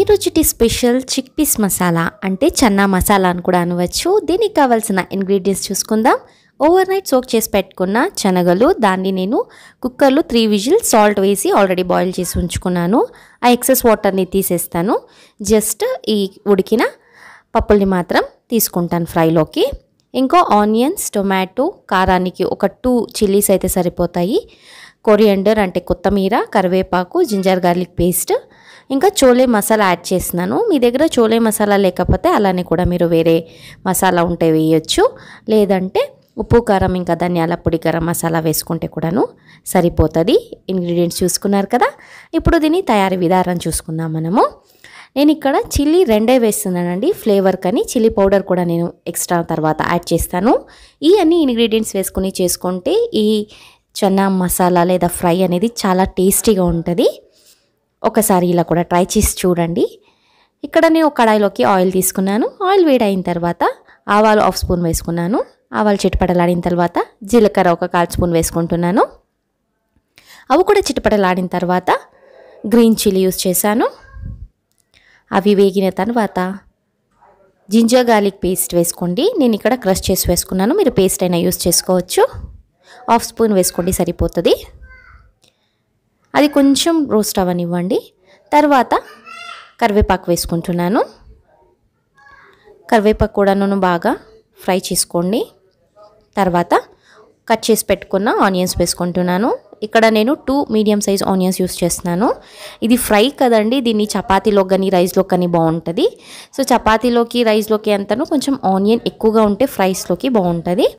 ఈరోజుటి special chickpeas masala అంటే చన్నా మసాలా అని కూడా అనవచ్చు దీనికి కావాల్సిన ఇంగ్రీడియంట్స్ చూసుకుందాం ఓవర్ నైట్ సోక్ చేసి పెట్టుకున్న శనగలు దాన్ని నేను కుక్కర్లో త్రీ విజిల్ సాల్ట్ వేసి ఆల్రెడీ బాయిల్ చేసి ఉంచుకున్నాను ఆ ఎక్సెస్ వాటర్ని తీసేస్తాను జస్ట్ ఈ ఉడికిన పప్పుల్ని మాత్రం తీసుకుంటాను ఫ్రైలోకి ఇంకో ఆనియన్స్ టొమాటో కారానికి ఒక టూ చిల్లీస్ అయితే సరిపోతాయి కొరియండర్ అంటే కొత్తిమీర కరివేపాకు జింజర్ గార్లిక్ పేస్ట్ ఇంకా చోలే మసాలా యాడ్ చేస్తున్నాను మీ దగ్గర చోలే మసాలా లేకపోతే అలానే కూడా మీరు వేరే మసాలా ఉంటే వేయచ్చు లేదంటే ఉప్పు కారం ఇంకా ధనియాల పొడి గరం మసాలా వేసుకుంటే కూడాను సరిపోతుంది ఇంగ్రీడియంట్స్ చూసుకున్నారు కదా ఇప్పుడు దీని తయారీ విధానం చూసుకుందాం మనము నేను ఇక్కడ చిల్లీ రెండే వేస్తున్నానండి ఫ్లేవర్ కానీ చిల్లీ పౌడర్ కూడా నేను ఎక్స్ట్రా తర్వాత యాడ్ చేస్తాను ఈ అన్ని ఇంగ్రీడియంట్స్ వేసుకుని చేసుకుంటే ఈ చన్నా మసాలా లేదా ఫ్రై అనేది చాలా టేస్టీగా ఉంటుంది ఒకసారి ఇలా కూడా ట్రై చేసి చూడండి ఇక్కడ నేను కడాయిలోకి ఆయిల్ తీసుకున్నాను ఆయిల్ వేడైన తర్వాత ఆవాలు హాఫ్ స్పూన్ వేసుకున్నాను ఆవాలు చిటపటలాడిన తర్వాత జీలకర్ర ఒక కాల్ స్పూన్ వేసుకుంటున్నాను అవి కూడా చిటపటలాడిన తర్వాత గ్రీన్ చిల్లీ యూస్ చేశాను అవి వేగిన తర్వాత జింజర్ గార్లిక్ పేస్ట్ వేసుకోండి నేను ఇక్కడ క్రష్ చేసి వేసుకున్నాను మీరు పేస్ట్ అయినా యూస్ చేసుకోవచ్చు హాఫ్ స్పూన్ వేసుకోండి సరిపోతుంది అది కొంచెం రోస్ట్ అవ్వనివ్వండి తర్వాత కరివేపాకు వేసుకుంటున్నాను కరివేపాకు కూడా నేను బాగా ఫ్రై చేసుకోండి తర్వాత కట్ చేసి పెట్టుకున్న ఆనియన్స్ వేసుకుంటున్నాను ఇక్కడ నేను two medium size onions use చేస్తున్నాను ఇది ఫ్రై కదండి దీన్ని చపాతీలో కానీ రైస్లో కానీ బాగుంటుంది సో చపాతీలోకి రైస్లోకి అంతను కొంచెం ఆనియన్ ఎక్కువగా ఉంటే ఫ్రైస్లోకి బాగుంటుంది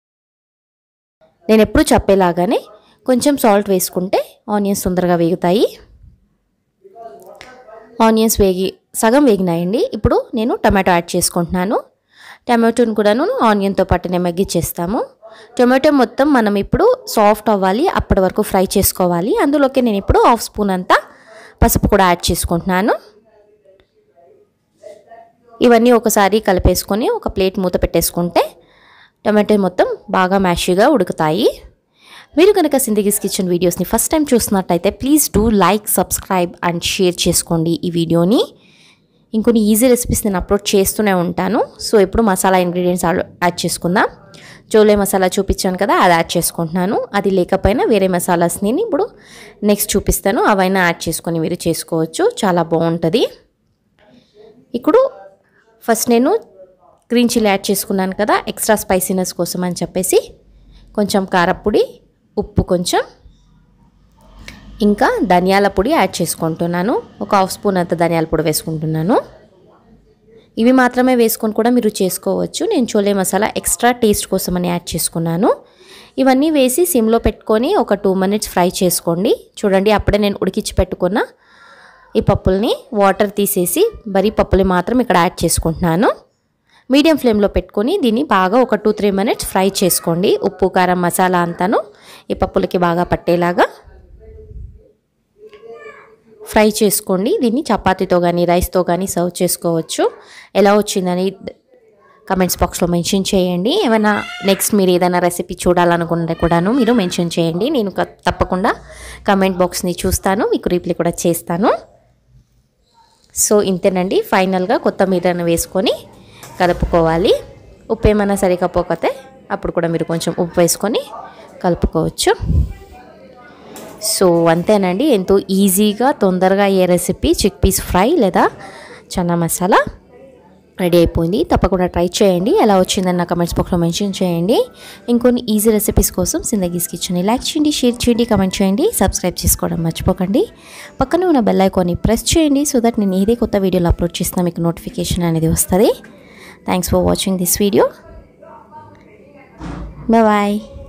నేను ఎప్పుడు చెప్పేలాగానే కొంచెం సాల్ట్ వేసుకుంటే ఆనియన్స్ తొందరగా వేగుతాయి ఆనియన్స్ వేగి సగం వేగినాయండి ఇప్పుడు నేను టమాటో యాడ్ చేసుకుంటున్నాను టమాటోని కూడాను ఆనియన్తో పాటునే మగ్గిచ్చేస్తాము టొమాటో మొత్తం మనం ఇప్పుడు సాఫ్ట్ అవ్వాలి అప్పటి వరకు ఫ్రై చేసుకోవాలి అందులోకి నేను ఇప్పుడు హాఫ్ స్పూన్ అంతా పసుపు కూడా యాడ్ చేసుకుంటున్నాను ఇవన్నీ ఒకసారి కలిపేసుకొని ఒక ప్లేట్ మూత పెట్టేసుకుంటే టొమాటో మొత్తం బాగా మ్యాషీగా ఉడుకుతాయి మీరు కనుక సిందిగిస్ కిచెన్ వీడియోస్ని ఫస్ట్ టైం చూస్తున్నట్టయితే please do like subscribe and share చేసుకోండి ఈ వీడియోని ఇంకొన్ని ఈజీ రెసిపీస్ నేను అప్లోడ్ చేస్తూనే ఉంటాను సో ఇప్పుడు మసాలా ఇంగ్రీడియంట్స్ యాడ్ చేసుకుందాం చోలే మసాలా చూపించాను కదా అది యాడ్ చేసుకుంటున్నాను అది లేకపోయినా వేరే మసాలాస్ నేను ఇప్పుడు నెక్స్ట్ చూపిస్తాను అవైనా యాడ్ చేసుకొని మీరు చేసుకోవచ్చు చాలా బాగుంటుంది ఇప్పుడు ఫస్ట్ నేను గ్రీన్ చిల్లీ యాడ్ చేసుకున్నాను కదా ఎక్స్ట్రా స్పైసీనెస్ కోసం అని చెప్పేసి కొంచెం కారపొడి ఉప్పు కొంచెం ఇంకా ధనియాల పొడి యాడ్ చేసుకుంటున్నాను ఒక హాఫ్ స్పూన్ అంత ధనియాల పొడి వేసుకుంటున్నాను ఇవి మాత్రమే వేసుకొని కూడా మీరు చేసుకోవచ్చు నేను చోలే మసాలా ఎక్స్ట్రా టేస్ట్ కోసం అని యాడ్ చేసుకున్నాను ఇవన్నీ వేసి సిమ్లో పెట్టుకొని ఒక టూ మినిట్స్ ఫ్రై చేసుకోండి చూడండి అప్పుడే నేను ఉడికించి పెట్టుకున్న ఈ పప్పుల్ని వాటర్ తీసేసి బరీ పప్పులు మాత్రం ఇక్కడ యాడ్ చేసుకుంటున్నాను మీడియం ఫ్లేమ్లో పెట్టుకొని దీన్ని బాగా ఒక టూ త్రీ మినిట్స్ ఫ్రై చేసుకోండి ఉప్పు కారం మసాలా అంతాను ఈ పప్పులకి బాగా పట్టేలాగా ఫ్రై చేసుకోండి దీన్ని చపాతీతో కానీ రైస్తో కానీ సర్వ్ చేసుకోవచ్చు ఎలా వచ్చిందని కమెంట్స్ బాక్స్లో మెన్షన్ చేయండి ఏమైనా నెక్స్ట్ మీరు ఏదైనా రెసిపీ చూడాలనుకుంటే కూడాను మీరు మెన్షన్ చేయండి నేను తప్పకుండా కమెంట్ బాక్స్ని చూస్తాను మీకు రిప్లై కూడా చేస్తాను సో ఇంతేనండి ఫైనల్గా కొత్తిమీరను వేసుకొని కలుపుకోవాలి ఉప్పు ఏమైనా సరికపోతే అప్పుడు కూడా మీరు కొంచెం ఉప్పు వేసుకొని కలుపుకోవచ్చు సో అంతేనండి ఎంతో ఈజీగా తొందరగా ఏ రెసిపీ చిక్ పీస్ ఫ్రై లేదా చన్నా మసాలా రెడీ అయిపోయింది తప్పకుండా ట్రై చేయండి ఎలా వచ్చిందని నా కమెంట్స్ బాక్స్లో మెన్షన్ చేయండి ఇంకొన్ని ఈజీ రెసిపీస్ కోసం సిందగీస్ కిచెన్ని లైక్ చేయండి షేర్ చేయండి కమెంట్ చేయండి సబ్స్క్రైబ్ చేసుకోవడం మర్చిపోకండి పక్కన ఉన్న బెల్ ఐకాన్ని ప్రెస్ చేయండి సో దట్ నేను ఏదే కొత్త వీడియోలు అప్లోడ్ చేసినా మీకు నోటిఫికేషన్ అనేది వస్తుంది thanks for watching this video bye